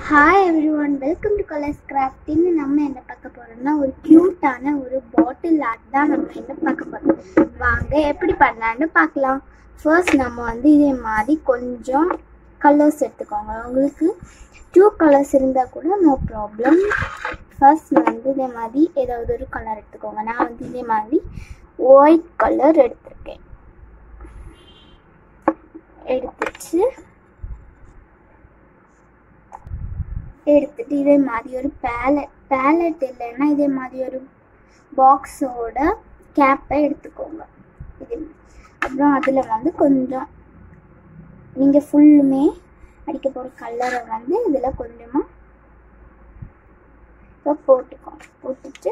hi everyone welcome to colours crafting நம்ம என்ன பார்க்க போறோம்னா ஒரு க்யூட்டான ஒரு பாட்டில் ஆர்ட் தான் நம்ம என்ன பார்க்க போறோம் வாங்க எப்படி பண்ணலான்னு பார்க்கலாம் ஃபர்ஸ்ட் நம்ம வந்து இதே மாதிரி கொஞ்சம் கலர்ஸ் எடுத்துக்கோங்க உங்களுக்கு டூ கலர்ஸ் இருந்தால் கூட நோ ப்ராப்ளம் ஃபர்ஸ்ட் வந்து இதே மாதிரி ஏதாவது ஒரு கலர் எடுத்துக்கோங்க நான் வந்து இதே மாதிரி ஒயிட் கலர் எடுத்திருக்கேன் எடுத்துட்டு எடுத்துட்டு இதே மாதிரி ஒரு பேலட் பேலட் இல்லைன்னா இதே மாதிரி ஒரு பாக்ஸோட கேப்பை எடுத்துக்கோங்க இது அப்புறம் அதில் வந்து கொஞ்சம் நீங்கள் ஃபுல்லுமே அடிக்க போகிற கலரை வந்து இதில் கொஞ்சமாக இப்போ போட்டுக்கோங்க போட்டுட்டு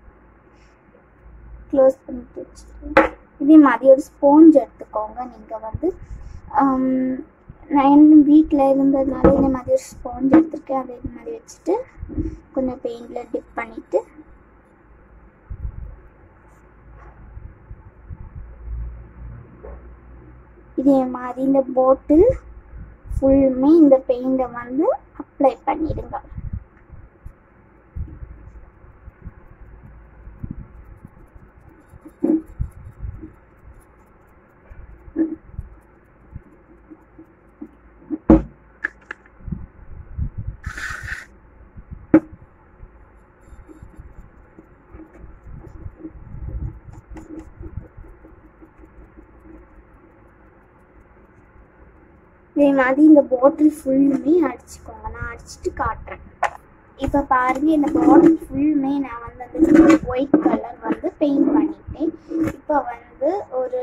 க்ளோஸ் பண்ணிட்டு வச்சுட்டு இதே மாதிரி ஒரு ஸ்பாஞ்ச் எடுத்துக்கோங்க நீங்கள் வந்து ஆம், நான் என் வீட்டில் இருந்ததுனால இந்த மாதிரி ஒரு ஸ்பாஞ்ச் எடுத்திருக்கேன் அதை இது மாதிரி வச்சுட்டு கொஞ்சம் பெயிண்டில் டிப் பண்ணிவிட்டு இதே மாதிரி இந்த போட்டில் ஃபுல்லுமே இந்த பெயிண்டை வந்து அப்ளை பண்ணிடுங்க இதே மாதிரி இந்த பாட்டில் ஃபுல்லுமே அடிச்சுக்கோங்க நான் அடிச்சுட்டு காட்டுறேன் இப்போ பாருங்க இந்த பாட்டில் ஃபுல்லுமே நான் வந்து அந்த ஒயிட் கலர் வந்து பெயிண்ட் பண்ணிட்டேன் இப்போ வந்து ஒரு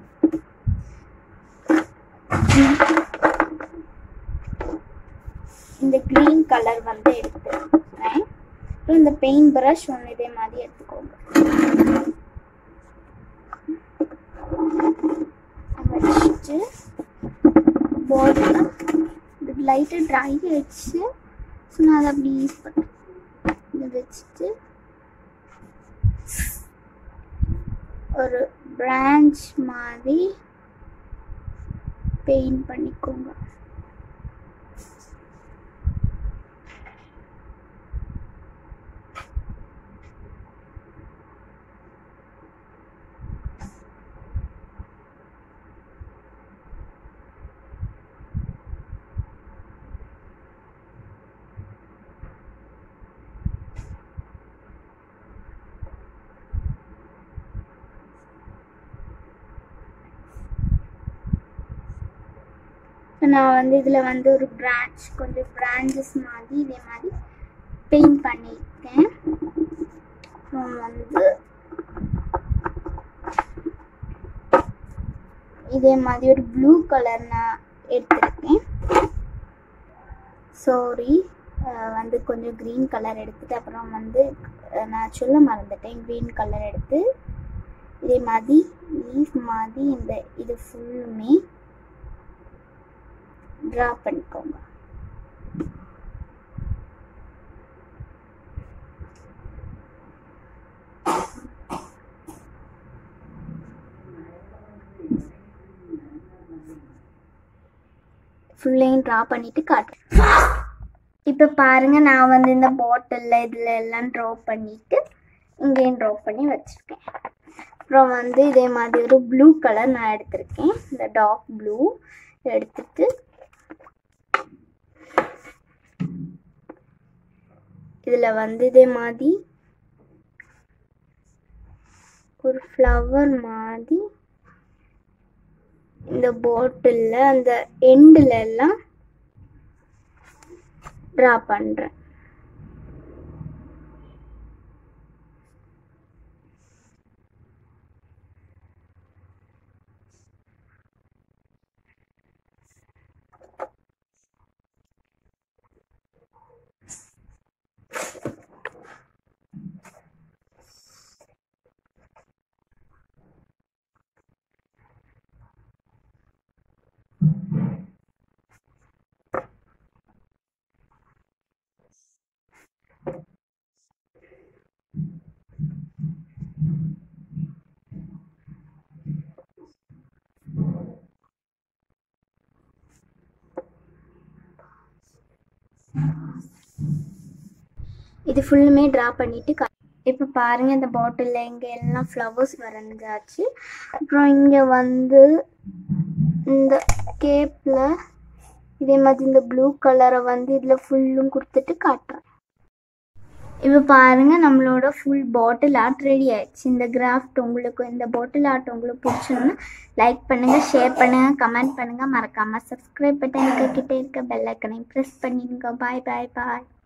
இந்த க்ரீன் கலர் வந்து எடுத்துக்கிறேன் அப்புறம் இந்த பெயிண்ட் ப்ரஷ் ஒன்று இதே மாதிரி எடுத்துக்கோங்க வச்சுட்டு பாட்டில் இது லைட்டாக ட்ரை ஆயிடுச்சு ஸோ நான் அதை அப்படி யூஸ் பண்ணேன் இதை வச்சுட்டு ஒரு பிரான்ச் மாதிரி பெயிண்ட் பண்ணிக்கோங்க நான் வந்து இதில் வந்து ஒரு பிரான்ச் கொஞ்சம் பிரான்ச்சஸ் மாதிரி இதே மாதிரி பெயிண்ட் பண்ணியிருக்கேன் அப்புறம் வந்து இதே மாதிரி ஒரு ப்ளூ கலர் நான் எடுத்திருக்கேன் சாரி வந்து கொஞ்சம் க்ரீன் கலர் எடுத்துட்டு அப்புறம் வந்து அஹ், நான் சொல்ல மறந்துட்டேன் க்ரீன் கலர் எடுத்து இதே மாதிரி லீஃப் மாதிரி இந்த இது ஃபுல்லுமே ட்ரா பண்ணிக்கோங்க ஃபுல்லையும் ட்ரா பண்ணிட்டு காட்டுறேன் இப்போ பாருங்க நான் வந்து இந்த பாட்டிலில் இதில் எல்லாம் ட்ரா பண்ணிட்டு இங்கேயும் ட்ரா பண்ணி வச்சுருக்கேன் அப்புறம் வந்து இதே மாதிரி ஒரு ப்ளூ கலர் நான் எடுத்திருக்கேன் இந்த டார்க் ப்ளூ எடுத்துட்டு இதில் வந்து இதே மாதிரி ஒரு ஃப்ளவர் மாதிரி இந்த பாட்டிலில் அந்த எண்டில் எல்லாம் ட்ரா பண்ணுறேன் இது ஃபுல்லுமே ட்ரா பண்ணிட்டு கா இப்போ பாருங்க இந்த பாட்டிலில் இங்கே எல்லாம் ஃப்ளவர்ஸ் வரைஞ்சாச்சு அப்புறம் இங்கே வந்து இந்த கேப்பில் இதே மாதிரி இந்த ப்ளூ கலரை வந்து இதில் ஃபுல்லும் கொடுத்துட்டு காட்டுறேன் இப்போ பாருங்க நம்மளோட ஃபுல் பாட்டில் ஆர்ட் ரெடி ஆயிடுச்சு இந்த கிராஃப்ட் உங்களுக்கு இந்த பாட்டில் ஆர்ட் உங்களுக்கு பிடிச்சோன்னா லைக் பண்ணுங்க ஷேர் பண்ணுங்க கமெண்ட் பண்ணுங்க மறக்காம சப்ஸ்கிரைப் பட்டனுக்கு கிட்டே இருக்க பெல் ஐக்கனையும் ப்ரெஸ் பண்ணிடுங்க பாய் பாய் பாய்